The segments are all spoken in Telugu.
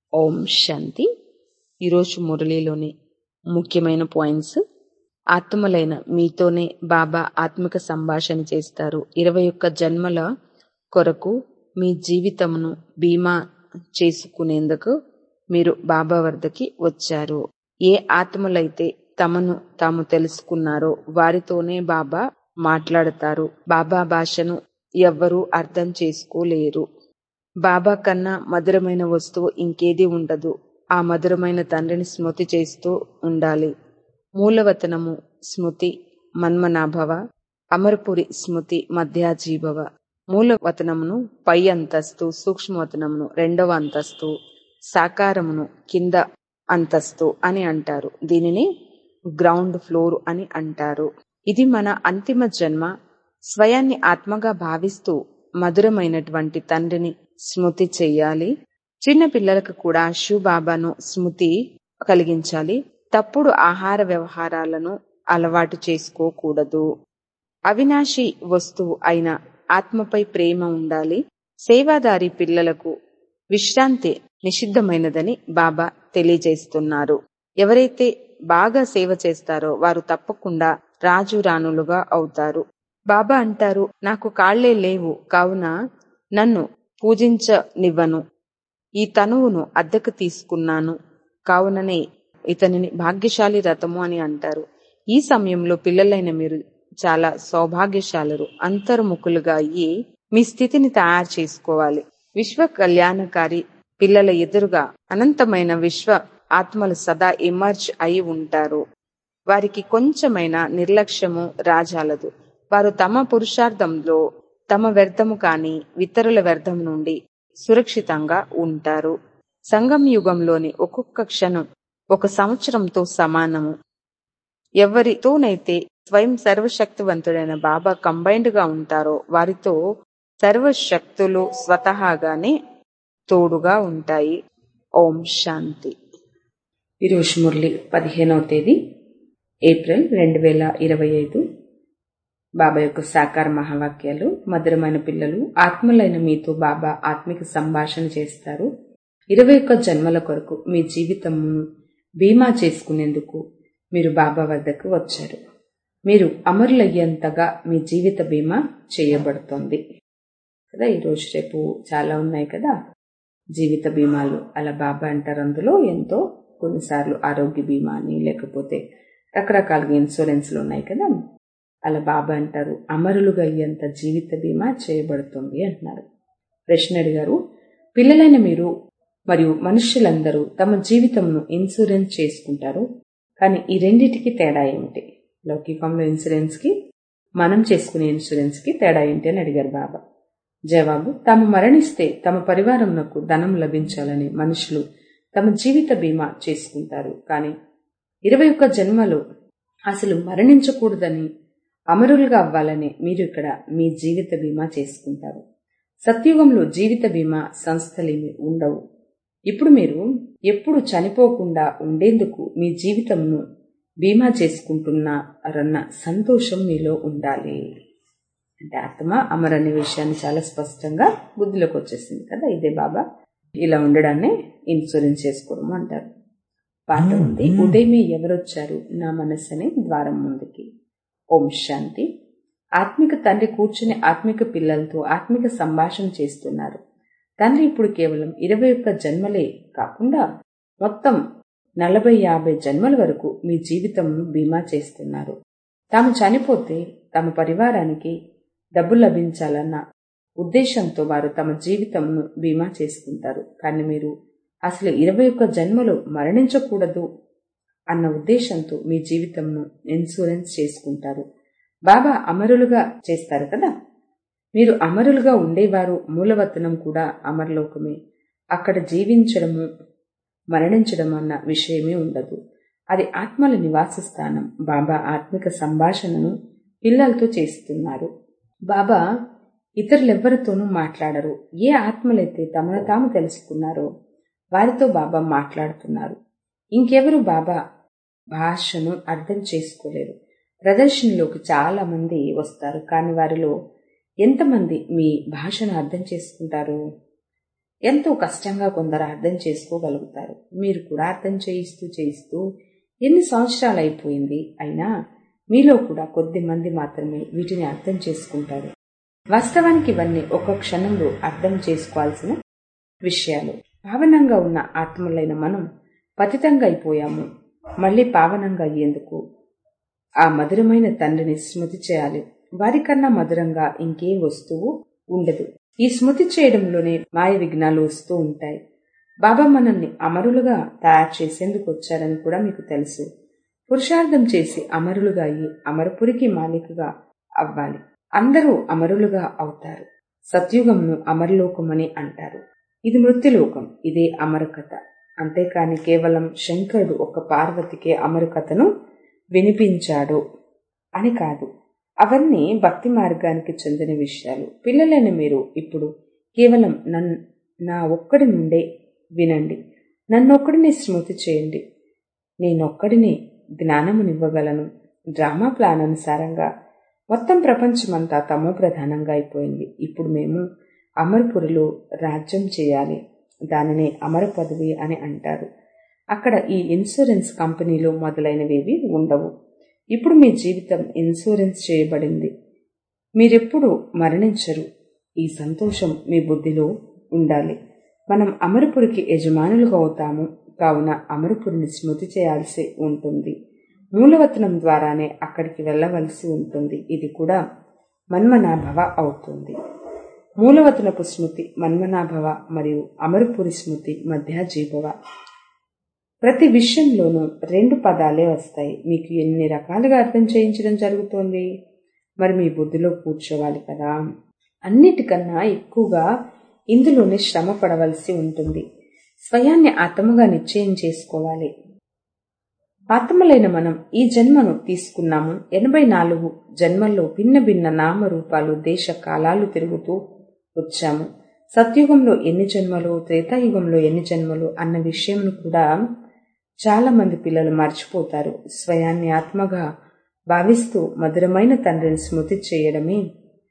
ఓం శాంతి ఈరోజు మురళీలోని ముఖ్యమైన పాయింట్స్ ఆత్మలైన మీతోనే బాబా ఆత్మిక సంభాషణ చేస్తారు ఇరవై ఒక్క జన్మల కొరకు మీ జీవితమును బీమా చేసుకునేందుకు మీరు బాబా వద్దకి వచ్చారు ఏ ఆత్మలైతే తమను తాము తెలుసుకున్నారో వారితోనే బాబా మాట్లాడతారు బాబా భాషను ఎవ్వరూ అర్థం చేసుకోలేరు బాబా కన్నా మధురమైన వస్తువు ఇంకేది ఉండదు ఆ మధురమైన తండ్రిని స్మృతి చేస్తూ ఉండాలి మూలవతనము స్మృతి మన్మనాభవ అమరపురి స్మృతి మధ్యాజీభవ మూలవతనమును పై అంతస్తు సూక్ష్మవతనమును రెండవ అంతస్తు సాకారమును కింద అంతస్తు అని అంటారు దీనిని గ్రౌండ్ ఫ్లోర్ అని అంటారు ఇది మన అంతిమ జన్మ స్వయాన్ని ఆత్మగా భావిస్తూ మధురమైనటువంటి తండ్రిని స్మృతి చెయ్యాలి చిన్న పిల్లలకు కూడా బాబాను స్మృతి కలిగించాలి తప్పుడు ఆహార వ్యవహారాలను అలవాటు చేసుకోకూడదు అవినాశి వస్తువు అయిన ఆత్మపై ప్రేమ ఉండాలి సేవాదారి పిల్లలకు విశ్రాంతి నిషిద్ధమైనదని బాబా తెలియజేస్తున్నారు ఎవరైతే బాగా సేవ చేస్తారో వారు తప్పకుండా రాజు రాణులుగా అవుతారు బాబా అంటారు నాకు కాళ్లే లేవు కావున నన్ను పూజించనివ్వను ఈ తనువును అద్దెకు తీసుకున్నాను కావుననే ఇతనిని భాగ్యశాలి రథము అని అంటారు ఈ సమయంలో పిల్లలైన మీరు చాలా సౌభాగ్యశాలరు అంతర్ముఖులుగా అయ్యి మీ స్థితిని తయారు చేసుకోవాలి విశ్వ కళ్యాణకారి పిల్లల ఎదురుగా అనంతమైన విశ్వ ఆత్మలు సదా ఎమర్జ్ అయి ఉంటారు వారికి కొంచెమైన నిర్లక్ష్యము రాజాలదు వారు తమ పురుషార్థంలో తమ వ్యర్థము కాని ఇతరుల వ్యర్థం నుండి సురక్షితంగా ఉంటారు సంగం యుగంలోని ఒక్కొక్క క్షణం ఒక సంవత్సరంతో సమానము ఎవరితోనైతే స్వయం సర్వశక్తివంతుడైన బాబా కంబైన్డ్ గా ఉంటారో వారితో సర్వశక్తులు స్వతహాగానే తోడుగా ఉంటాయి ఓం శాంతి ఈరోజు మురళి పదిహేనవ తేదీ ఏప్రిల్ రెండు వేల ఇరవై ఐదు బాబా యొక్క సాకార మహావాక్యాలు మధురమైన పిల్లలు ఆత్మలైన మీతో బాబా ఆత్మిక సంభాషణ చేస్తారు ఇరవై ఒక్క జన్మల కొరకు మీ జీవితమును బీమా చేసుకునేందుకు మీరు బాబా వద్దకు వచ్చారు మీరు అమరులయ్యేంతగా మీ జీవిత బీమా చేయబడుతోంది కదా ఈరోజు రేపు చాలా ఉన్నాయి కదా జీవిత బీమాలు అలా బాబా అంటారు అందులో ఎంతో కొన్నిసార్లు ఆరోగ్య బీమా అని లేకపోతే రకరకాలుగా ఇన్సూరెన్స్లు ఉన్నాయి కదా అలా బాబా అంటారు అమరులుగా అయ్యేంత జీవిత బీమా చేయబడుతుంది అంటున్నారు ప్రశ్న అడిగారు పిల్లలైన మీరు మరియు మనుష్యులందరూ తమ జీవితంను ఇన్సూరెన్స్ చేసుకుంటారు కానీ ఈ రెండింటికి తేడా ఏమిటి లౌకికంలో ఇన్సూరెన్స్ కి మనం చేసుకునే ఇన్సూరెన్స్ కి తేడా ఏంటి అని అడిగారు బాబా జవాబు తాము మరణిస్తే తమ పరివారంకు ధనం లభించాలని మనుషులు తమ జీవిత బీమా చేసుకుంటారు కానీ ఇరవై ఒక్క జన్మలో అసలు మరణించకూడదని అమరులుగా అవ్వాలని మీరు ఇక్కడ మీ జీవిత బీమా చేసుకుంటారు సత్యుగంలో జీవిత బీమా సంస్థలేమి ఉండవు ఇప్పుడు మీరు ఎప్పుడు చనిపోకుండా ఉండేందుకు మీ జీవితంను బీమా చేసుకుంటున్నారన్న సంతోషం మీలో ఉండాలి అంటే ఆత్మ అమర్ అనే విషయాన్ని చాలా స్పష్టంగా బుద్ధిలోకి వచ్చేసింది కదా ఇదే బాబా ఇలా ఉండడాన్ని ఇన్సూరెన్స్ చేసుకోవడం అంటారు పాట ఉంది ఉదయమే ఎవరొచ్చారు నా మనస్సు అనే ద్వారం ముందుకి ఓం శాంతి ఆత్మిక తండ్రి కూర్చుని ఆత్మిక పిల్లలతో ఆత్మిక సంభాషణ చేస్తున్నారు తండ్రి ఇప్పుడు కేవలం ఇరవై ఒక్క జన్మలే కాకుండా మొత్తం నలభై యాభై జన్మల వరకు మీ జీవితంను బీమా చేస్తున్నారు తాము చనిపోతే తమ పరివారానికి డబ్బు లభించాలన్న ఉద్దేశంతో వారు తమ జీవితంను బీమా చేసుకుంటారు కానీ మీరు అసలు ఇరవై ఒక్క జన్మలు మరణించకూడదు అన్న ఉద్దేశంతో మీ జీవితంను ఇన్సూరెన్స్ చేసుకుంటారు బాబా అమరులుగా చేస్తారు కదా మీరు అమరులుగా ఉండేవారు మూలవతనం కూడా అమరలోకమే అక్కడ జీవించడము మరణించడం అన్న విషయమే ఉండదు అది ఆత్మల నివాస స్థానం బాబా ఆత్మిక సంభాషణను పిల్లలతో చేస్తున్నారు బాబా ఇతరులెవ్వరితోనూ మాట్లాడరు ఏ ఆత్మలైతే తమను తాము తెలుసుకున్నారో వారితో బాబా మాట్లాడుతున్నారు ఇంకెవరు బాబా భాషను అర్థం చేసుకోలేరు ప్రదర్శనలోకి చాలా మంది వస్తారు కానీ వారిలో ఎంతమంది మీ భాషను అర్థం చేసుకుంటారు ఎంతో కష్టంగా కొందరు అర్థం చేసుకోగలుగుతారు మీరు కూడా అర్థం చేయిస్తూ చేయిస్తూ ఎన్ని సంవత్సరాలు అయిపోయింది అయినా మీలో కూడా కొద్ది మంది మాత్రమే వీటిని అర్థం చేసుకుంటారు వాస్తవానికి ఇవన్నీ ఒక క్షణంలో అర్థం చేసుకోవాల్సిన విషయాలు పావనంగా ఉన్న ఆత్మలైన మనం పతితంగా అయిపోయాము మళ్ళీ పావనంగా అయ్యేందుకు ఆ మధురమైన తండ్రిని స్మృతి చేయాలి వారికన్నా మధురంగా ఇంకే వస్తువు ఉండదు ఈ స్మృతి చేయడంలోనే మాయ విఘ్నాలు వస్తూ ఉంటాయి బాబా మనల్ని అమరులుగా తయారు చేసేందుకు వచ్చారని కూడా మీకు తెలుసు పురుషార్థం చేసి అమరులుగా అయ్యి అమరపురికి మాలికగా అవ్వాలి అందరూ అమరులుగా అవుతారు సత్యుగంను అమరలోకమని అంటారు ఇది మృత్యులోకం ఇదే అమరకథ అంతేకాని కేవలం శంకరుడు ఒక పార్వతికే అమరకథను వినిపించాడు అని కాదు అవన్నీ భక్తి మార్గానికి చెందిన విషయాలు పిల్లలైన మీరు ఇప్పుడు కేవలం నన్ నా ఒక్కడి నుండే వినండి నన్నొక్కడిని స్మృతి చేయండి నేనొక్కడిని జ్ఞానమునివ్వగలను డ్రామా ప్లాన్ అనుసారంగా మొత్తం ప్రపంచమంతా తమో ప్రధానంగా అయిపోయింది ఇప్పుడు మేము అమరపురిలో రాజ్యం చేయాలి దానినే అమర పదవి అని అంటారు అక్కడ ఈ ఇన్సూరెన్స్ కంపెనీలు మొదలైనవేవి ఉండవు ఇప్పుడు మీ జీవితం ఇన్సూరెన్స్ చేయబడింది మీరెప్పుడు మరణించరు ఈ సంతోషం మీ బుద్ధిలో ఉండాలి మనం అమరపురికి యజమానులుగా అవుతాము కావున అమరపురిని స్మృతి చేయాల్సి ఉంటుంది మూలవతనం ద్వారానే అక్కడికి వెళ్ళవలసి ఉంటుంది ఇది కూడా మన్మనాభవ అవుతుంది మూలవతనపు స్మృతి మన్మనాభవ మరియు అమరపురి స్మృతి మధ్య జీభవ ప్రతి విషయంలోనూ రెండు పదాలే వస్తాయి మీకు ఎన్ని రకాలుగా అర్థం చేయించడం జరుగుతోంది మరి మీ బుద్ధిలో కూర్చోవాలి కదా అన్నిటికన్నా ఎక్కువగా ఇందులోనే శ్రమ పడవలసి ఉంటుంది స్వయాన్ని ఆత్మగా నిశ్చయం చేసుకోవాలి ఆత్మలైన మనం ఈ జన్మను తీసుకున్నాము ఎనభై నాలుగు జన్మల్లో భిన్న భిన్న నామరూపాలు దేశ కాలాలు తిరుగుతూ వచ్చాము సత్యుగంలో ఎన్ని జన్మలు త్రేతాయుగంలో ఎన్ని జన్మలు అన్న విషయంను కూడా చాలా మంది పిల్లలు మర్చిపోతారు స్వయాన్ని ఆత్మగా భావిస్తూ మధురమైన తండ్రిని స్మృతి చేయడమే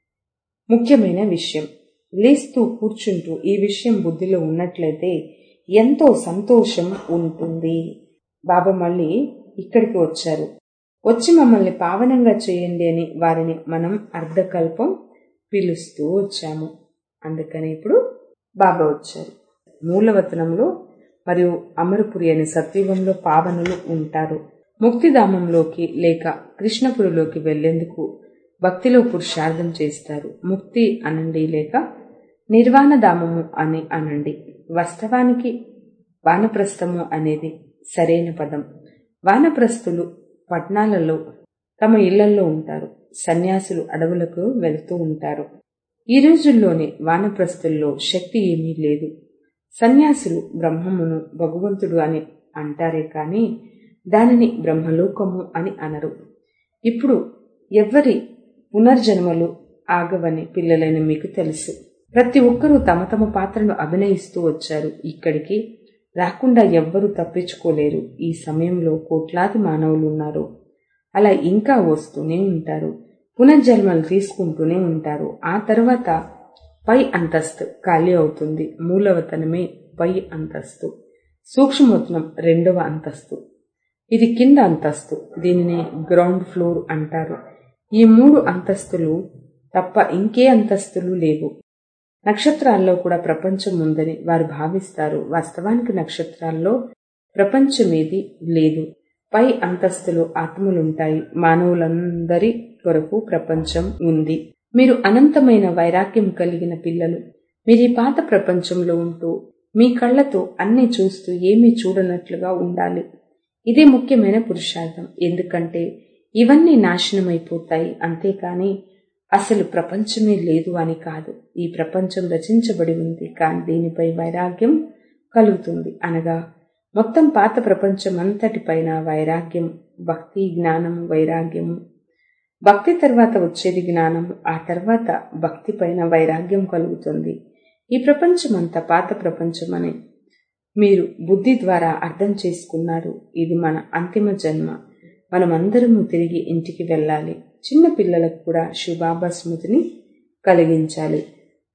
ముఖ్యమైన విషయం లేస్తూ కూర్చుంటూ ఈ విషయం బుద్ధిలో ఉన్నట్లయితే ఎంతో సంతోషం ఉంటుంది బాబా మళ్ళీ ఇక్కడికి వచ్చారు వచ్చి మమ్మల్ని పావనంగా చేయండి అని వారిని మనం అర్ధకల్పం పిలుస్తూ వచ్చాము అందుకని ఇప్పుడు బాబా వచ్చారు మూలవతనంలో మరియు అమరపురి అనే సత్యుగంలో పావనులు ఉంటారు ముక్తిధామంలోకి లేక కృష్ణపురిలోకి వెళ్లేందుకు భక్తిలో పురుషార్థం చేస్తారు ముక్తి అనండి లేక నిర్వాణధామము అని అనండి వాస్తవానికి వానప్రస్థము అనేది సరైన పదం వానప్రస్థులు పట్నాలలో తమ ఇళ్లలో ఉంటారు సన్యాసులు అడవులకు వెళ్తూ ఉంటారు ఈ రోజుల్లోని వానప్రస్థుల్లో శక్తి ఏమీ లేదు సన్యాసులు బ్రహ్మమును భగవంతుడు అని అంటారే కాని దానిని బ్రహ్మలోకము అని అనరు ఇప్పుడు ఎవ్వరి పునర్జన్మలు ఆగవని పిల్లలైన మీకు తెలుసు ప్రతి ఒక్కరూ తమ తమ పాత్రను అభినయిస్తూ వచ్చారు ఇక్కడికి రాకుండా ఎవ్వరూ తప్పించుకోలేరు ఈ సమయంలో కోట్లాది మానవులు ఉన్నారు అలా ఇంకా వస్తూనే ఉంటారు పునర్జన్మలు తీసుకుంటూనే ఉంటారు ఆ తర్వాత పై అంతస్తు ఖాళీ అవుతుంది మూలవతనమే పై అంతస్తు సూక్ష్మవతనం రెండవ అంతస్తు ఇది కింద అంతస్తు దీనిని గ్రౌండ్ ఫ్లోర్ అంటారు ఈ మూడు అంతస్తులు తప్ప ఇంకే అంతస్తులు లేవు నక్షత్రాల్లో కూడా ప్రపంచం ఉందని వారు భావిస్తారు వాస్తవానికి నక్షత్రాల్లో ప్రపంచమేది లేదు పై అంతస్తులు ఆత్మలుంటాయి మానవులందరి కొరకు ప్రపంచం ఉంది మీరు అనంతమైన వైరాగ్యం కలిగిన పిల్లలు మీరు ఈ పాత ప్రపంచంలో ఉంటూ మీ కళ్ళతో అన్ని చూస్తూ ఏమీ చూడనట్లుగా ఉండాలి ఇదే ముఖ్యమైన పురుషార్థం ఎందుకంటే ఇవన్నీ నాశనమైపోతాయి అంతేకాని అసలు ప్రపంచమే లేదు అని కాదు ఈ ప్రపంచం రచించబడి ఉంది కానీ దీనిపై వైరాగ్యం కలుగుతుంది అనగా మొత్తం పాత ప్రపంచం అంతటిపైన వైరాగ్యం భక్తి జ్ఞానము వైరాగ్యము భక్తి తర్వాత వచ్చేది జ్ఞానము ఆ తర్వాత భక్తి పైన వైరాగ్యం కలుగుతుంది ఈ ప్రపంచం అంతా పాత ప్రపంచం అని మీరు బుద్ధి ద్వారా అర్థం చేసుకున్నారు ఇది మన అంతిమ జన్మ మనమందరము తిరిగి ఇంటికి వెళ్ళాలి చిన్న పిల్లలకు కూడా శివబాబా స్మృతిని కలిగించాలి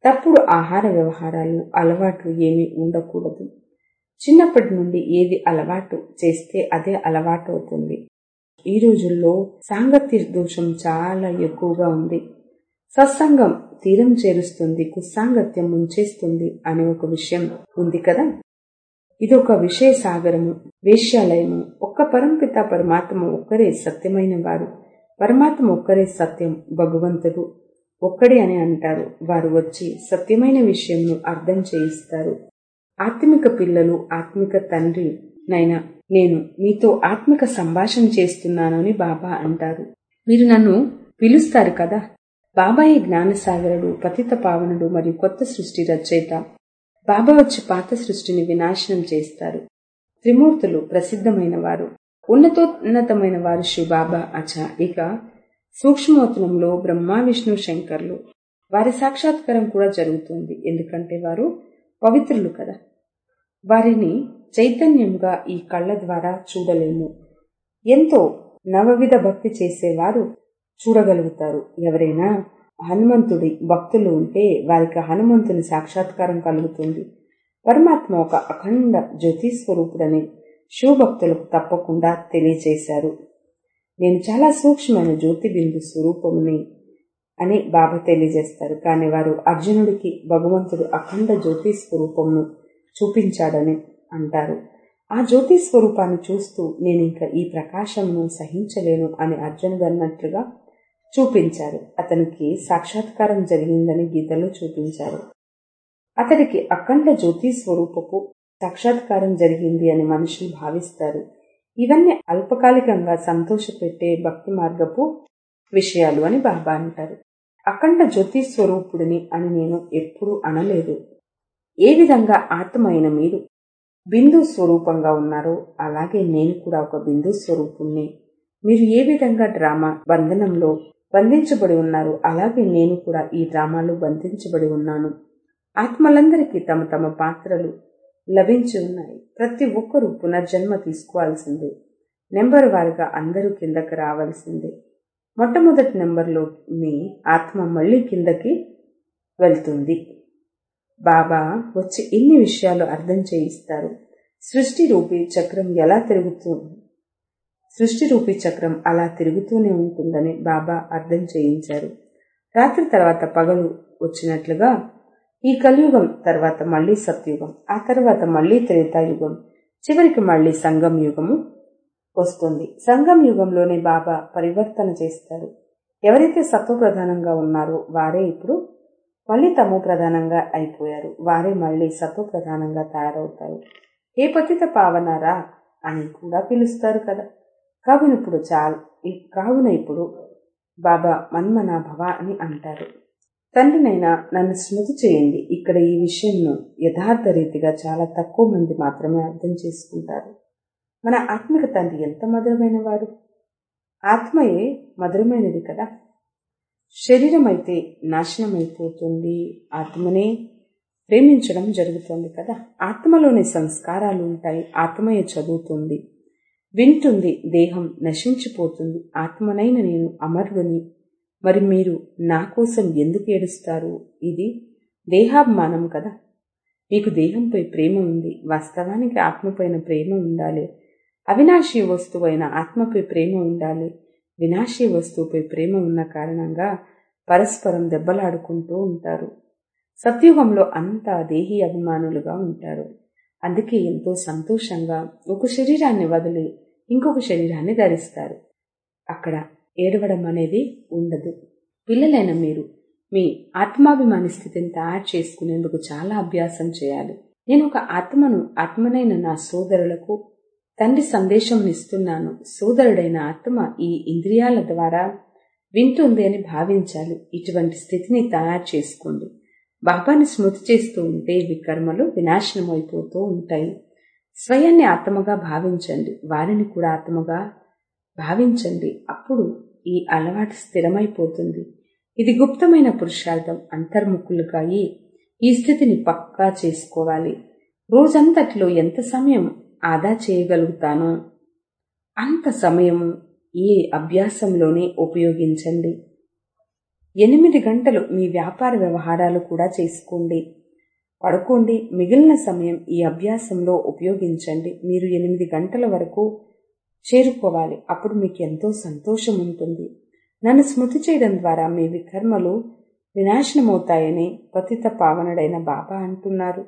తప్పుడు ఆహార వ్యవహారాలు అలవాట్లు ఏమీ ఉండకూడదు చిన్నప్పటి నుండి ఏది అలవాటు చేస్తే అదే అలవాటు అవుతుంది ఈ రోజుల్లో సాంగత్య దోషం చాలా ఎక్కువగా ఉంది సత్సంగం తీరం చేరుస్తుంది కుస్సాంగత్యం ముంచేస్తుంది అనే ఒక విషయం ఉంది కదా ఇదొక విషయ సాగరము వేశ్యాలయము ఒక్క పరంపిత పరమాత్మ ఒక్కరే సత్యమైన వారు పరమాత్మ ఒక్కరే సత్యం భగవంతుడు ఒక్కడే అని అంటారు వారు వచ్చి సత్యమైన విషయంను అర్థం చేయిస్తారు ఆత్మిక పిల్లలు ఆత్మిక తండ్రి నైనా నేను మీతో ఆత్మిక సంభాషణ చేస్తున్నాను అని బాబా అంటారు మీరు నన్ను పిలుస్తారు కదా బాబాయే జ్ఞానసాగరుడు పతిత పావనుడు మరియు కొత్త సృష్టి రచయిత బాబా వచ్చి పాత సృష్టిని వినాశనం చేస్తారు త్రిమూర్తులు ప్రసిద్ధమైన వారు ఉన్నతోన్నతమైన వారు శివబాబా అచ ఇక సూక్ష్మోత్తనంలో బ్రహ్మ విష్ణు శంకర్లు వారి సాక్షాత్కారం కూడా జరుగుతుంది ఎందుకంటే వారు పవిత్రులు కదా వారిని చైతన్యంగా ఈ కళ్ళ ద్వారా చూడలేము ఎంతో నవవిధ భక్తి చేసేవారు చూడగలుగుతారు ఎవరైనా హనుమంతుడి భక్తులు ఉంటే వారికి హనుమంతుని సాక్షాత్కారం కలుగుతుంది పరమాత్మ ఒక అఖండ జ్యోతి స్వరూపుడని శివభక్తులకు తప్పకుండా తెలియజేశారు నేను చాలా సూక్ష్మమైన జ్యోతి బిందు స్వరూపముని అని బాబా తెలియజేస్తారు కానీ వారు అర్జునుడికి భగవంతుడు అఖండ జ్యోతి స్వరూపమును చూపించాడని అంటారు ఆ జ్యోతి స్వరూపాన్ని చూస్తూ నేను ఇంకా ఈ ప్రకాశమును సహించలేను అని అర్జునుడు అన్నట్లుగా చూపించారు అతనికి సాక్షాత్కారం జరిగిందని గీతలో చూపించారు అతడికి అఖండ జ్యోతి స్వరూపపు సాక్షాత్కారం జరిగింది అని మనుషులు భావిస్తారు ఇవన్నీ అల్పకాలికంగా సంతోషపెట్టే భక్తి మార్గపు విషయాలు అని బాబా అంటారు అఖండ జ్యోతి స్వరూపుడిని అని నేను ఎప్పుడూ అనలేదు ఏ విధంగా ఆత్మ అయిన మీరు బిందు స్వరూపంగా ఉన్నారో అలాగే నేను కూడా ఒక బిందు స్వరూపుణ్ణి మీరు ఏ విధంగా డ్రామా బంధనంలో బంధించబడి ఉన్నారు అలాగే నేను కూడా ఈ డ్రామాలో బంధించబడి ఉన్నాను ఆత్మలందరికీ తమ తమ పాత్రలు లభించి ఉన్నాయి ప్రతి ఒక్కరూ పునర్జన్మ తీసుకోవాల్సిందే నెంబర్ వారిగా అందరూ కిందకి రావాల్సిందే మొట్టమొదటి నెంబర్లో మీ ఆత్మ మళ్ళీ కిందకి వెళ్తుంది బాబా వచ్చి ఇన్ని విషయాలు అర్థం చేయిస్తారు సృష్టి రూపీ చక్రం ఎలా తిరుగుతుంది సృష్టి రూపీ చక్రం అలా తిరుగుతూనే ఉంటుందని బాబా అర్థం చేయించారు రాత్రి తర్వాత పగలు వచ్చినట్లుగా ఈ కలియుగం తర్వాత మళ్ళీ సత్యుగం ఆ తర్వాత మళ్ళీ త్రేతాయుగం చివరికి మళ్ళీ సంగం యుగము వస్తుంది సంగం యుగంలోనే బాబా పరివర్తన చేస్తారు ఎవరైతే సత్వ ప్రధానంగా ఉన్నారో వారే ఇప్పుడు మళ్ళీ తమో ప్రధానంగా అయిపోయారు వారే మళ్ళీ సత్వ ప్రధానంగా తయారవుతారు ఏ పతిత పావనారా అని కూడా పిలుస్తారు కదా కావున ఇప్పుడు చాలు కావున ఇప్పుడు బాబా మన్మనా భవ అని అంటారు తండ్రినైనా నన్ను స్మృతి చేయండి ఇక్కడ ఈ విషయంను యథార్థ రీతిగా చాలా తక్కువ మంది మాత్రమే అర్థం చేసుకుంటారు మన ఆత్మిక తండ్రి ఎంత మధురమైన వారు ఆత్మయే మధురమైనది కదా శరీరం అయితే నాశనమైపోతుంది ఆత్మనే ప్రేమించడం జరుగుతుంది కదా ఆత్మలోని సంస్కారాలు ఉంటాయి ఆత్మయే చదువుతుంది వింటుంది దేహం నశించిపోతుంది ఆత్మనైన నేను అమరుడిని మరి మీరు నా కోసం ఎందుకు ఏడుస్తారు ఇది దేహాభిమానం కదా మీకు దేహంపై ప్రేమ ఉంది వాస్తవానికి ఆత్మపైన ప్రేమ ఉండాలి అవినాశీ వస్తువైన ఆత్మపై ప్రేమ ఉండాలి వినాశీ వస్తువుపై ప్రేమ ఉన్న కారణంగా పరస్పరం దెబ్బలాడుకుంటూ ఉంటారు సత్యుగంలో అంతా దేహీ అభిమానులుగా ఉంటారు అందుకే ఎంతో సంతోషంగా ఒక శరీరాన్ని వదిలి ఇంకొక శరీరాన్ని ధరిస్తారు అక్కడ ఏడవడం అనేది ఉండదు పిల్లలైన మీరు మీ ఆత్మాభిమాని స్థితిని తయారు చేసుకునేందుకు చాలా అభ్యాసం చేయాలి నేను ఒక ఆత్మను ఆత్మనైన నా సోదరులకు తండ్రి సందేశం ఇస్తున్నాను సోదరుడైన ఆత్మ ఈ ఇంద్రియాల ద్వారా వింటుంది అని భావించాలి ఇటువంటి స్థితిని తయారు చేసుకోండి బాబాని స్మృతి చేస్తూ ఉంటే వికర్మలు వినాశనం అయిపోతూ ఉంటాయి స్వయాన్ని ఆత్మగా భావించండి వారిని కూడా ఆత్మగా భావించండి అప్పుడు ఈ అలవాటు స్థిరమైపోతుంది ఇది గుప్తమైన పురుషార్థం అంతర్ముఖులుగా అయి ఈ స్థితిని పక్కా చేసుకోవాలి రోజంతట్లో ఎంత సమయం ఆదా చేయగలుగుతానో అంత సమయం ఈ అభ్యాసంలోనే ఉపయోగించండి ఎనిమిది గంటలు మీ వ్యాపార వ్యవహారాలు కూడా చేసుకోండి పడుకోండి మిగిలిన సమయం ఈ అభ్యాసంలో ఉపయోగించండి మీరు ఎనిమిది గంటల వరకు చేరుకోవాలి అప్పుడు మీకు ఎంతో సంతోషం ఉంటుంది నన్ను స్మృతి చేయడం ద్వారా మీ వికర్మలు వినాశనమవుతాయని పతిత పావనుడైన బాబా అంటున్నారు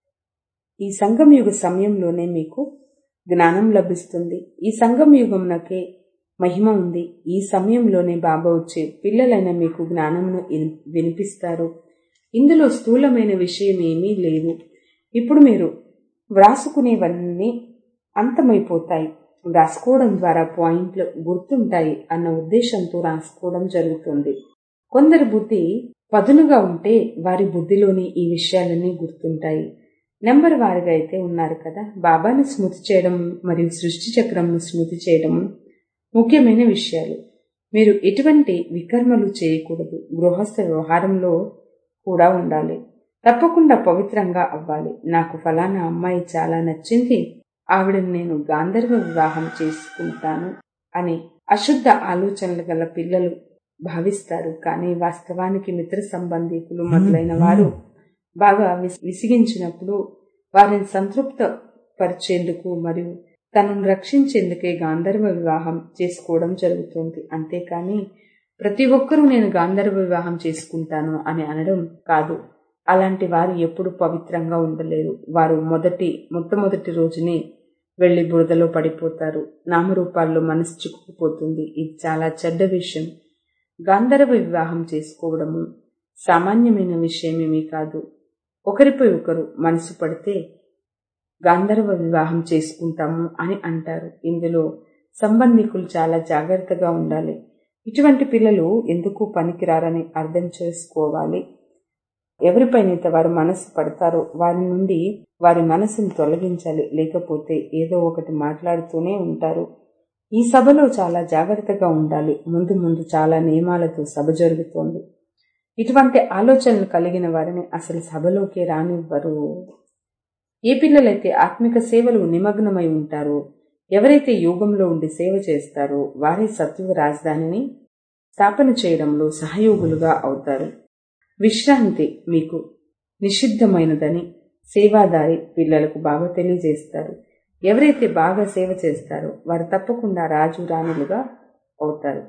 ఈ సంగం యుగ సమయంలోనే మీకు జ్ఞానం లభిస్తుంది ఈ సంగం యుగంనకే మహిమ ఉంది ఈ సమయంలోనే బాబా వచ్చి పిల్లలైన మీకు జ్ఞానమును వినిపిస్తారు ఇందులో స్థూలమైన విషయం ఏమీ లేదు ఇప్పుడు మీరు వ్రాసుకునేవన్నీ అంతమైపోతాయి రాసుకోవడం ద్వారా పాయింట్లు గుర్తుంటాయి అన్న ఉద్దేశంతో రాసుకోవడం జరుగుతుంది కొందరి బుద్ధి పదునుగా ఉంటే వారి బుద్ధిలోని ఈ విషయాలన్నీ గుర్తుంటాయి నెంబర్ వారిగా అయితే ఉన్నారు కదా బాబాను స్మృతి చేయడం మరియు సృష్టి చక్రంను స్మృతి చేయడం ముఖ్యమైన విషయాలు మీరు ఎటువంటి వికర్మలు చేయకూడదు గృహస్థ వ్యవహారంలో కూడా ఉండాలి తప్పకుండా పవిత్రంగా అవ్వాలి నాకు ఫలానా అమ్మాయి చాలా నచ్చింది ఆవిడని నేను గాంధర్వ వివాహం చేసుకుంటాను అని అశుద్ధ ఆలోచనలు గల పిల్లలు భావిస్తారు కానీ వాస్తవానికి మిత్ర సంబంధికులు మొదలైన వారు బాగా విసిగించినప్పుడు వారిని సంతృప్త పరిచేందుకు మరియు తనను రక్షించేందుకే గాంధర్వ వివాహం చేసుకోవడం జరుగుతుంది అంతేకాని ప్రతి ఒక్కరూ నేను గాంధర్వ వివాహం చేసుకుంటాను అని అనడం కాదు అలాంటి వారు ఎప్పుడు పవిత్రంగా ఉండలేరు వారు మొదటి మొట్టమొదటి రోజునే వెళ్లి బురదలో పడిపోతారు నామరూపాల్లో మనసు చిక్కుకుపోతుంది ఇది చాలా చెడ్డ విషయం గాంధర్వ వివాహం చేసుకోవడము సామాన్యమైన విషయమేమీ కాదు ఒకరిపై ఒకరు మనసు పడితే గాంధర్వ వివాహం చేసుకుంటాము అని అంటారు ఇందులో సంబంధికులు చాలా జాగ్రత్తగా ఉండాలి ఇటువంటి పిల్లలు ఎందుకు పనికిరారని అర్థం చేసుకోవాలి ఎవరిపైనైతే వారు మనసు పడతారో వారి నుండి వారి మనసును తొలగించాలి లేకపోతే ఏదో ఒకటి మాట్లాడుతూనే ఉంటారు ఈ సభలో చాలా జాగ్రత్తగా ఉండాలి ముందు ముందు చాలా నియమాలతో సభ జరుగుతోంది ఇటువంటి ఆలోచనలు కలిగిన వారిని అసలు సభలోకి రానివ్వరు ఏ పిల్లలైతే ఆత్మిక సేవలు నిమగ్నమై ఉంటారో ఎవరైతే యోగంలో ఉండి సేవ చేస్తారో వారే సత్యుగ రాజధానిని స్థాపన చేయడంలో సహయోగులుగా అవుతారు విశ్రాంతి మీకు నిషిద్ధమైనదని సేవాదారి పిల్లలకు బాగా తెలియజేస్తారు ఎవరైతే బాగా సేవ చేస్తారో వారు తప్పకుండా రాజు రాణులుగా అవుతారు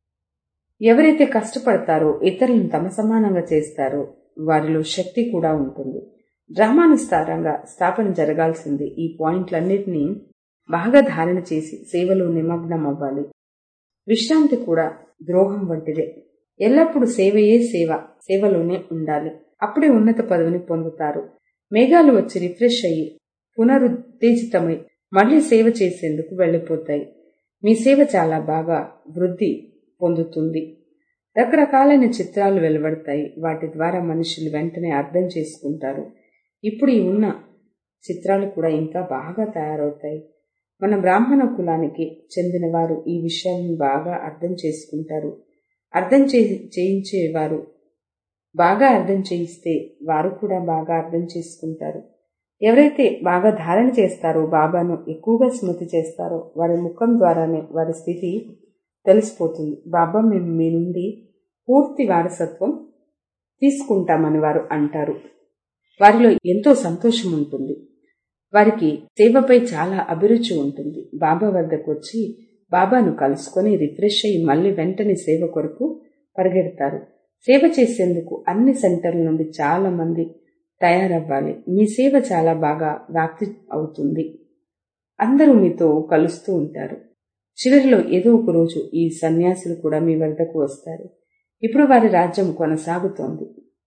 ఎవరైతే కష్టపడతారో ఇతరులను తమ సమానంగా చేస్తారో వారిలో శక్తి కూడా ఉంటుంది డ్రామానుసారంగా స్థాపన జరగాల్సింది ఈ పాయింట్లన్నిటినీ బాగా ధారణ చేసి సేవలో నిమగ్నం అవ్వాలి విశ్రాంతి కూడా ద్రోహం వంటిదే ఎల్లప్పుడూ సేవయే సేవ సేవలోనే ఉండాలి అప్పుడే ఉన్నత పదవిని పొందుతారు మేఘాలు వచ్చి రిఫ్రెష్ అయ్యి పునరుత్తేజితమై మళ్లీ సేవ చేసేందుకు వెళ్లిపోతాయి మీ సేవ చాలా బాగా వృద్ధి పొందుతుంది రకరకాలైన చిత్రాలు వెలువడతాయి వాటి ద్వారా మనుషులు వెంటనే అర్థం చేసుకుంటారు ఇప్పుడు ఈ ఉన్న చిత్రాలు కూడా ఇంకా బాగా తయారవుతాయి మన బ్రాహ్మణ కులానికి చెందిన వారు ఈ విషయాలను బాగా అర్థం చేసుకుంటారు అర్థం చేయించేవారు బాగా అర్థం చేయిస్తే వారు కూడా బాగా అర్థం చేసుకుంటారు ఎవరైతే బాగా ధారణ చేస్తారో బాబాను ఎక్కువగా స్మృతి చేస్తారో వారి ముఖం ద్వారానే వారి స్థితి తెలిసిపోతుంది బాబా మేము మీ నుండి పూర్తి వారసత్వం తీసుకుంటామని వారు అంటారు వారిలో ఎంతో సంతోషం ఉంటుంది వారికి సేవపై చాలా అభిరుచి ఉంటుంది బాబా వద్దకు వచ్చి బాబాను కలుసుకొని రిఫ్రెష్ అయ్యి మళ్ళీ వెంటనే సేవ కొరకు పరిగెడతారు సేవ చేసేందుకు అన్ని సెంటర్ల నుండి చాలా మంది తయారవ్వాలి మీ సేవ చాలా బాగా వ్యాప్తి అవుతుంది అందరూ మీతో కలుస్తూ ఉంటారు చివరిలో ఏదో ఒక రోజు ఈ సన్యాసులు కూడా మీ వద్దకు వస్తారు ఇప్పుడు వారి రాజ్యం కొనసాగుతోంది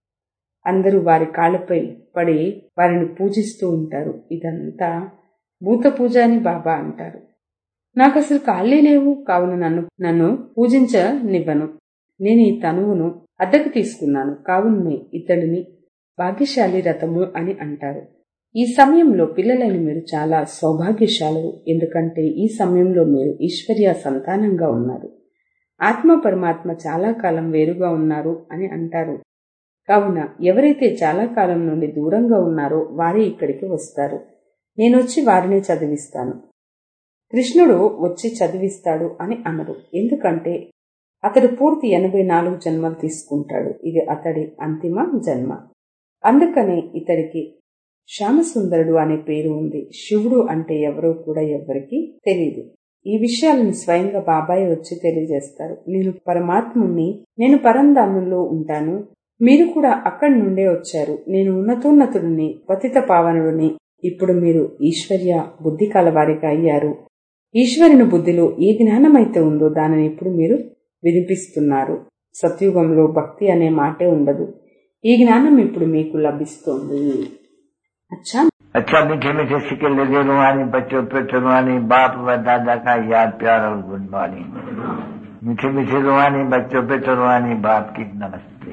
అందరూ వారి కాళ్ళపై పడి వారిని పూజిస్తూ ఉంటారు ఇదంతా భూత పూజ అని బాబా అంటారు నాకు అసలు కాళ్ళే లేవు కావున నన్ను నన్ను పూజించనివ్వను నేను ఈ తనువును అద్దెకు తీసుకున్నాను కావున ఇతడిని భాగ్యశాలి రథము అని అంటారు ఈ సమయంలో పిల్లలైన మీరు చాలా సౌభాగ్యశాలు ఎందుకంటే ఈ సమయంలో మీరు ఈశ్వర్య సంతానంగా ఉన్నారు ఆత్మ పరమాత్మ చాలా కాలం వేరుగా ఉన్నారు అని అంటారు కావున ఎవరైతే చాలా కాలం నుండి దూరంగా ఉన్నారో వారే ఇక్కడికి వస్తారు నేను వచ్చి వారిని చదివిస్తాను కృష్ణుడు వచ్చి చదివిస్తాడు అని అనరు ఎందుకంటే అతడు పూర్తి ఎనభై నాలుగు జన్మలు తీసుకుంటాడు ఇది అతడి అంతిమ జన్మ అందుకనే ఇతడికి శ్యామసుందరుడు అనే పేరు ఉంది శివుడు అంటే ఎవరో కూడా ఎవరికి తెలియదు ఈ విషయాలను స్వయంగా బాబాయ్ వచ్చి తెలియజేస్తారు నేను పరమాత్ముని నేను పరంధామంలో ఉంటాను మీరు కూడా అక్కడి నుండే వచ్చారు నేను ఉన్నతోన్నతుడిని పతిత పావనుడిని ఇప్పుడు మీరు ఈశ్వర్య బుద్ధి కలవారిగా అయ్యారు ఈశ్వరుని బుద్ధిలో ఏ జ్ఞానమైతే ఉందో దానిని ఇప్పుడు మీరు వినిపిస్తున్నారు సత్యుగంలో భక్తి అనే మాటే ఉండదు ఈ జ్ఞానం ఇప్పుడు మీకు లభిస్తోంది అచ్చా अच्छा मीठे मीठे सिक्के लगे रुहानी बच्चों पे रुहानी बाप व दादा का याद प्यार और गुड मॉर्निंग मीठे मीठे रुहानी बच्चों पे रुहानी बाप की नमस्ते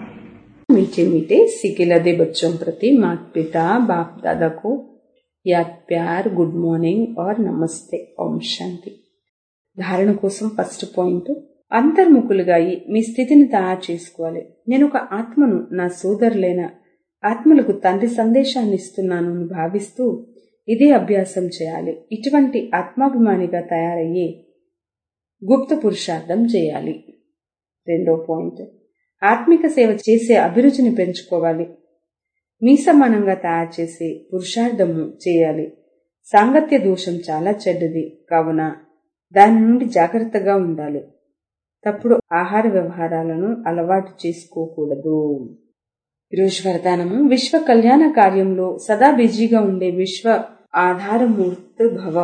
मीठे मीठे सिकिलदे बच्चों प्रति माता पिता बाप दादा को याद प्यार గుడ్ మార్నింగ్ ఆర్ నమస్తే ఓం శాంతి ధారణ కోసం ఫస్ట్ పాయింట్ అంతర్ముఖులుగా అయి మీ స్థితిని తయారు చేసుకోవాలి నేను ఒక ఆత్మను నా సోదరులైన ఆత్మలకు తండ్రి సందేశాన్ని ఇస్తున్నాను అని భావిస్తూ ఇదే అభ్యాసం చేయాలి ఇటువంటి ఆత్మాభిమానిగా తయారయ్యే గుప్త పురుషార్థం చేయాలి రెండో పాయింట్ ఆత్మిక సేవ చేసే అభిరుచిని పెంచుకోవాలి మీ సమానంగా తయారు చేసే పురుషార్థము చేయాలి సాంగత్య దోషం చాలా చెడ్డది కావున దాని నుండి జాగ్రత్తగా ఉండాలి తప్పుడు ఆహార వ్యవహారాలను అలవాటు చేసుకోకూడదు ఈరోజు వరదానము విశ్వ కళ్యాణ కార్యంలో సదా బిజీగా ఉండే విశ్వ ఆధారమూర్తి భవ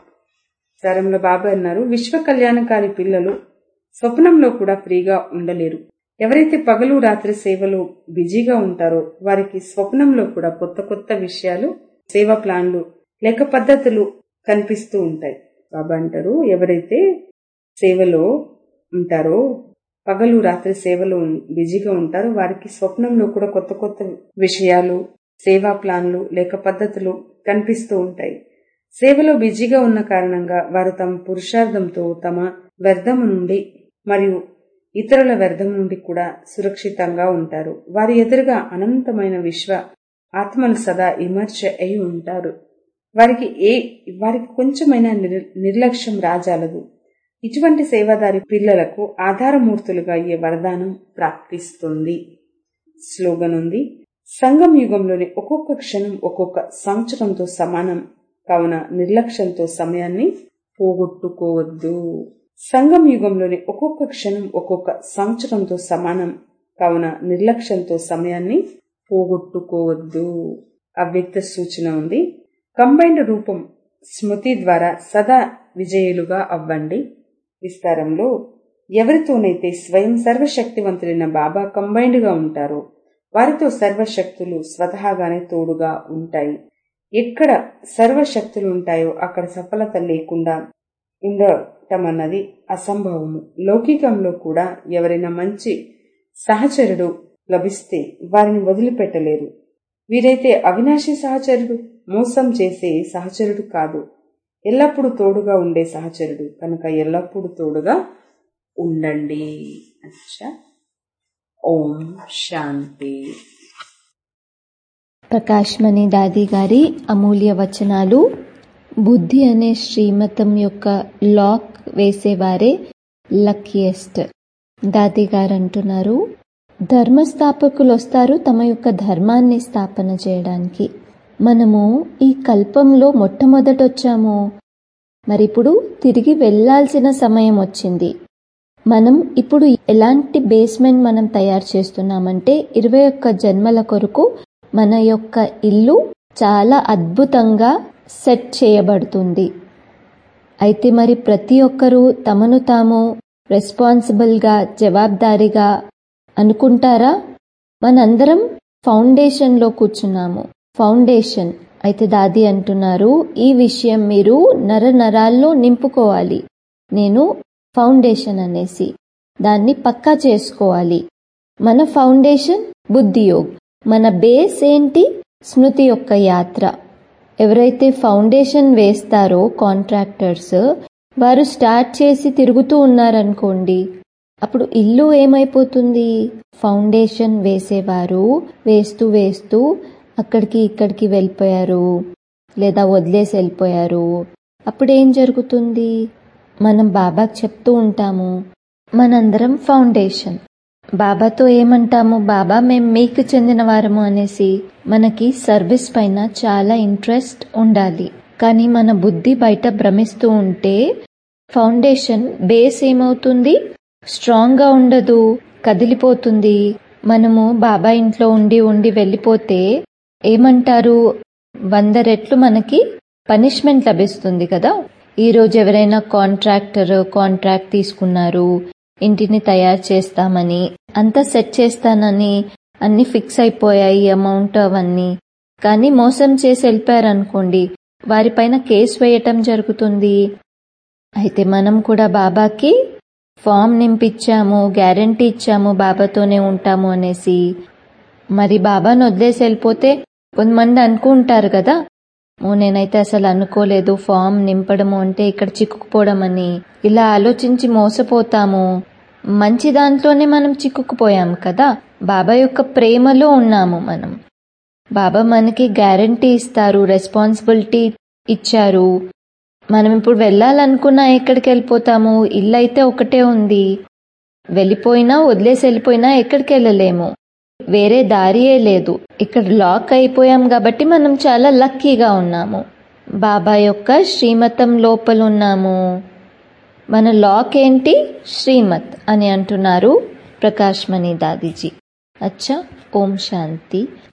సారంలో బాబా అన్నారు విశ్వ కళ్యాణకారి పిల్లలు స్వప్నంలో కూడా ఫ్రీగా ఉండలేరు ఎవరైతే పగలు రాత్రి సేవలో బిజీగా ఉంటారో వారికి స్వప్నంలో కూడా కొత్త కొత్త విషయాలు సేవా ప్లాన్లు లేక పద్ధతులు కనిపిస్తూ ఉంటాయి బాబా అంటారు ఎవరైతే సేవలో ఉంటారో పగలు రాత్రి సేవలో బిజీగా ఉంటారో వారికి స్వప్నంలో కూడా కొత్త కొత్త విషయాలు సేవా ప్లాన్లు లేక పద్ధతులు కనిపిస్తూ ఉంటాయి సేవలో బిజీగా ఉన్న కారణంగా వారు తమ పురుషార్థంతో తమ వ్యర్థము నుండి మరియు ఇతరుల వ్యర్థం నుండి కూడా సురక్షితంగా ఉంటారు వారి ఎదురుగా అనంతమైన విశ్వ ఆత్మలు సదా ఇమర్చ అయి ఉంటారు వారికి ఏ వారికి కొంచెమైనా నిర్లక్ష్యం రాజాలదు ఇటువంటి సేవాదారి పిల్లలకు ఆధారమూర్తులుగా అయ్యే వరదానం ప్రాప్తిస్తుంది స్లోగన్ ఉంది సంగం యుగంలోని ఒక్కొక్క క్షణం ఒక్కొక్క సంవత్సరంతో సమానం కావున నిర్లక్ష్యంతో సమయాన్ని పోగొట్టుకోవద్దు సంగం యుగంలోని ఒక్కొక్క క్షణం ఒక్కొక్క సంవత్సరంతో సమానం కావున నిర్లక్ష్యంతో సమయాన్ని పోగొట్టుకోవద్దు అవ్యక్త సూచన ఉంది కంబైన్డ్ రూపం స్మృతి ద్వారా సదా విజయులుగా అవ్వండి విస్తారంలో ఎవరితోనైతే స్వయం సర్వశక్తివంతులైన బాబా కంబైన్డ్ గా ఉంటారో వారితో సర్వశక్తులు స్వతహాగానే తోడుగా ఉంటాయి ఎక్కడ సర్వశక్తులు ఉంటాయో అక్కడ సఫలత లేకుండా ఉండటం అన్నది అసంభవము లౌకికంలో కూడా ఎవరైనా మంచి సహచరుడు లభిస్తే వారిని వదిలిపెట్టలేరు వీరైతే అవినాశి సహచరుడు మోసం చేసే సహచరుడు కాదు ఎల్లప్పుడూ తోడుగా ఉండే సహచరుడు కనుక ఎల్లప్పుడూ తోడుగా ఉండండి అచ్చా ఓం శాంతి ప్రకాశ్మణి దాది గారి అమూల్య వచనాలు బుద్ధి అనే శ్రీమతం యొక్క లాక్ వేసేవారే లక్కీయెస్ట్ దాది గారు అంటున్నారు ధర్మస్థాపకులు వస్తారు తమ యొక్క ధర్మాన్ని స్థాపన చేయడానికి మనము ఈ కల్పంలో మొట్టమొదట వచ్చాము మరి ఇప్పుడు తిరిగి వెళ్ళాల్సిన సమయం వచ్చింది మనం ఇప్పుడు ఎలాంటి బేస్మెంట్ మనం తయారు చేస్తున్నామంటే ఇరవై ఒక్క జన్మల కొరకు మన యొక్క ఇల్లు చాలా అద్భుతంగా సెట్ చేయబడుతుంది అయితే మరి ప్రతి ఒక్కరూ తమను తాము రెస్పాన్సిబుల్గా జవాబుదారీగా అనుకుంటారా మనందరం ఫౌండేషన్లో కూర్చున్నాము ఫౌండేషన్ అయితే దాది అంటున్నారు ఈ విషయం మీరు నర నరాల్లో నింపుకోవాలి నేను ఫౌండేషన్ అనేసి దాన్ని పక్కా చేసుకోవాలి మన ఫౌండేషన్ బుద్ధియోగ్ మన బేస్ ఏంటి స్మృతి యొక్క యాత్ర ఎవరైతే ఫౌండేషన్ వేస్తారో కాంట్రాక్టర్స్ వారు స్టార్ట్ చేసి తిరుగుతూ ఉన్నారనుకోండి అప్పుడు ఇల్లు ఏమైపోతుంది ఫౌండేషన్ వేసేవారు వేస్తూ వేస్తూ అక్కడికి ఇక్కడికి వెళ్ళిపోయారు లేదా వదిలేసి వెళ్ళిపోయారు అప్పుడు ఏం జరుగుతుంది మనం బాబాకి చెప్తూ ఉంటాము మనందరం ఫౌండేషన్ బాబాతో ఏమంటాము బాబా మేం మీకు చెందిన వారము అనేసి మనకి సర్వీస్ పైన చాలా ఇంట్రెస్ట్ ఉండాలి కానీ మన బుద్ధి బయట భ్రమిస్తూ ఉంటే ఫౌండేషన్ బేస్ ఏమవుతుంది స్ట్రాంగ్ గా ఉండదు కదిలిపోతుంది మనము బాబా ఇంట్లో ఉండి ఉండి వెళ్ళిపోతే ఏమంటారు వంద రెట్లు మనకి పనిష్మెంట్ లభిస్తుంది కదా ఈ రోజు ఎవరైనా కాంట్రాక్టర్ కాంట్రాక్ట్ తీసుకున్నారు ఇంటిని తయారు చేస్తామని అంతా సెట్ చేస్తానని అన్ని ఫిక్స్ అయిపోయాయి అమౌంట్ అవన్నీ కానీ మోసం చేసి వెళ్ళిపోయారనుకోండి వారిపైన కేసు వేయటం జరుగుతుంది అయితే మనం కూడా బాబాకి ఫామ్ నింపిచ్చాము గ్యారంటీ ఇచ్చాము బాబాతోనే ఉంటాము అనేసి మరి బాబాను వదిలేసి వెళ్ళిపోతే కొంతమంది అనుకుంటారు కదా ఓ నేనైతే అసలు అనుకోలేదు ఫామ్ నింపడము అంటే ఇక్కడ చిక్కుకుపోవడం అని ఇలా ఆలోచించి మోసపోతాము మంచి దాంట్లోనే మనం చిక్కుకుపోయాం కదా బాబా యొక్క ప్రేమలో ఉన్నాము మనం బాబా మనకి గ్యారంటీ ఇస్తారు రెస్పాన్సిబిలిటీ ఇచ్చారు మనం ఇప్పుడు వెళ్ళాలనుకున్నా ఎక్కడికి వెళ్ళిపోతాము ఇల్లు అయితే ఒకటే ఉంది వెళ్ళిపోయినా వదిలేసి వెళ్ళిపోయినా ఎక్కడికి వెళ్ళలేము వేరే దారియే లేదు ఇక్కడ లాక్ అయిపోయాం కాబట్టి మనం చాలా లక్కీగా ఉన్నాము బాబా యొక్క శ్రీమతం లోపల ఉన్నాము మన లాక్ ఏంటి శ్రీమత్ అని అంటున్నారు ప్రకాష్ మణి దాదీజీ అచ్చా ఓం శాంతి